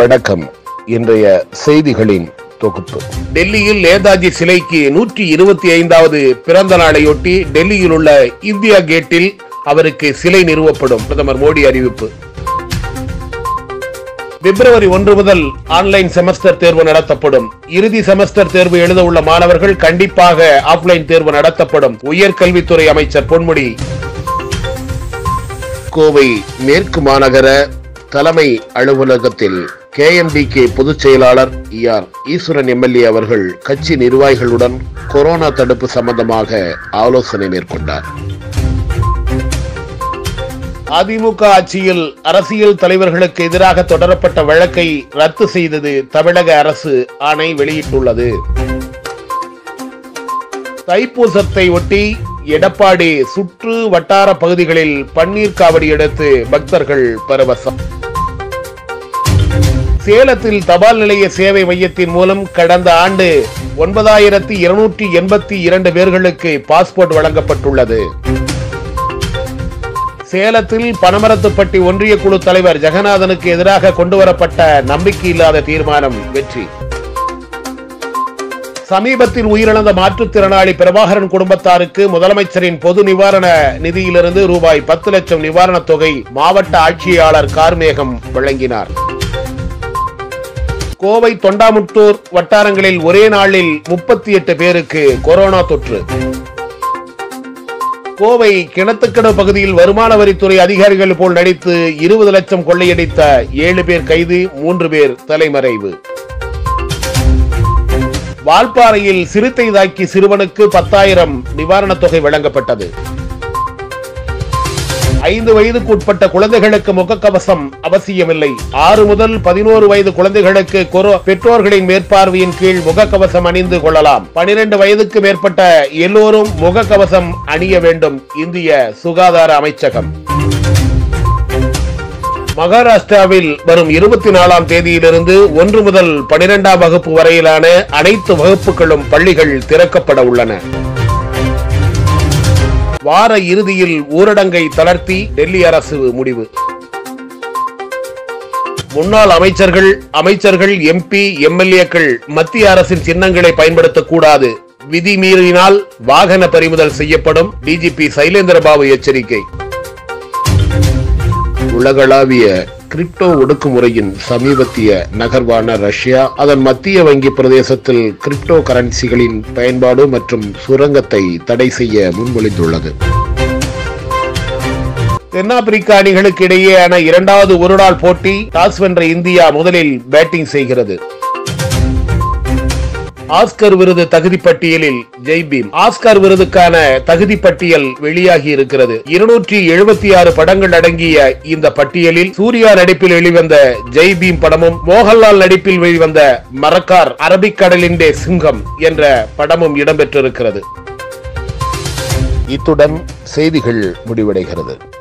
வணக்கம் இன்றைய செய்திகளின் தொகுப்பு டெல்லியில் நேதாஜி சிலைக்கு நூற்றி இருபத்தி ஐந்தாவது பிறந்த நாளையொட்டி டெல்லியில் உள்ள இந்தியா கேட்டில் அவருக்கு சிலை நிறுவப்படும் பிரதமர் மோடி அறிவிப்பு பிப்ரவரி ஒன்று முதல் ஆன்லைன் செமஸ்டர் தேர்வு நடத்தப்படும் இறுதி செமஸ்டர் தேர்வு எழுத உள்ள மாணவர்கள் கண்டிப்பாக ஆஃப்லைன் தேர்வு நடத்தப்படும் உயர்கல்வித்துறை அமைச்சர் பொன்முடி கோவை மேற்கு மாநகர தலைமை அலுவலகத்தில் கேஎம்டிகே பொதுச் செயலாளர் ஆர் ஈஸ்வரன் எம்எல்ஏ அவர்கள் கட்சி நிர்வாகிகளுடன் கொரோனா தடுப்பு சம்பந்தமாக ஆலோசனை மேற்கொண்டார் அதிமுக ஆட்சியில் அரசியல் தலைவர்களுக்கு எதிராக தொடரப்பட்ட வழக்கை ரத்து செய்தது தமிழக அரசு ஆணை வெளியிட்டுள்ளது தைப்பூசத்தை ஒட்டி எடப்பாடி சுற்று வட்டார பகுதிகளில் பன்னீர் காவடி எடுத்து பக்தர்கள் பரவசம் சேலத்தில் தபால் நிலைய சேவை மையத்தின் மூலம் கடந்த ஆண்டு ஒன்பதாயிரத்தி இருநூற்றி எண்பத்தி இரண்டு பேர்களுக்கு பாஸ்போர்ட் வழங்கப்பட்டுள்ளது சேலத்தில் பனமரத்துப்பட்டி ஒன்றிய குழு தலைவர் ஜெகநாதனுக்கு எதிராக கொண்டுவரப்பட்ட நம்பிக்கையில்லாத தீர்மானம் வெற்றி சமீபத்தில் உயிரிழந்த மாற்றுத்திறனாளி பிரபாகரன் குடும்பத்தாருக்கு முதலமைச்சரின் பொது நிவாரண நிதியிலிருந்து ரூபாய் பத்து லட்சம் நிவாரணத் தொகை மாவட்ட ஆட்சியாளர் கார்மேகம் வழங்கினார் கோவை தொண்டாமுத்தூர் வட்டாரங்களில் ஒரே நாளில் முப்பத்தி எட்டு பேருக்கு கொரோனா தொற்று கோவை கிணத்துக்கடவு பகுதியில் வருமான வரித்துறை அதிகாரிகள் போல் நடித்து இருபது லட்சம் கொள்ளையடித்த ஏழு பேர் கைது மூன்று பேர் தலைமறைவு வால்பாறையில் சிறுத்தை தாக்கி சிறுவனுக்கு பத்தாயிரம் நிவாரணத் தொகை வழங்கப்பட்டது ஐந்து வயதுக்கு உட்பட்ட குழந்தைகளுக்கு முகக்கவசம் அவசியமில்லை ஆறு முதல் பதினோரு வயது குழந்தைகளுக்கு கொரோ- பெற்றோர்களின் மேற்பார்வையின் கீழ் முகக்கவசம் அணிந்து கொள்ளலாம் பனிரெண்டு வயதுக்கு மேற்பட்ட எல்லோரும் முகக்கவசம் அணிய வேண்டும் இந்திய சுகாதார அமைச்சகம் மகாராஷ்டிராவில் வரும் இருபத்தி நாலாம் தேதியிலிருந்து ஒன்று முதல் பனிரெண்டாம் வகுப்பு வரையிலான அனைத்து வகுப்புகளும் பள்ளிகள் திறக்கப்பட உள்ளன வார இறுதியில் ஊரடங்கை தளர்த்தி டெல்லி அரசு முடிவு முன்னாள் அமைச்சர்கள் அமைச்சர்கள் எம்பி எம்எல்ஏக்கள் மத்திய அரசின் சின்னங்களை பயன்படுத்தக்கூடாது விதி மீறினால் வாகன பறிமுதல் செய்யப்படும் டிஜிபி சைலேந்திரபாபு எச்சரிக்கை உலகளாவிய கிரிப்டோ ஒடுக்குமுறையின் சமீபத்திய நகர்வான ரஷ்யா அதன் மத்திய வங்கி பிரதேசத்தில் கிரிப்டோ கரன்சிகளின் பயன்பாடு மற்றும் சுரங்கத்தை தடை செய்ய முன்மொழிந்துள்ளது தென்னாப்பிரிக்க அணிகளுக்கு இடையேயான இரண்டாவது ஒருநாள் போட்டி டாஸ் வென்ற இந்தியா முதலில் பேட்டிங் செய்கிறது ஆஸ்கர் விருது தகுதி பட்டியலில் ஜெய்பீம் ஆஸ்கர் விருதுக்கான தகுதி பட்டியல் வெளியாகி இருக்கிறது இருநூற்றி எழுபத்தி ஆறு படங்கள் அடங்கிய இந்த பட்டியலில் சூர்யா நடிப்பில் வெளிவந்த ஜெய்பீம் படமும் மோகன்லால் நடிப்பில் வெளிவந்த மரக்கார் அரபிக்கடலிண்டே சிங்கம் என்ற படமும் இடம்பெற்றிருக்கிறது இத்துடன் செய்திகள் முடிவடைகிறது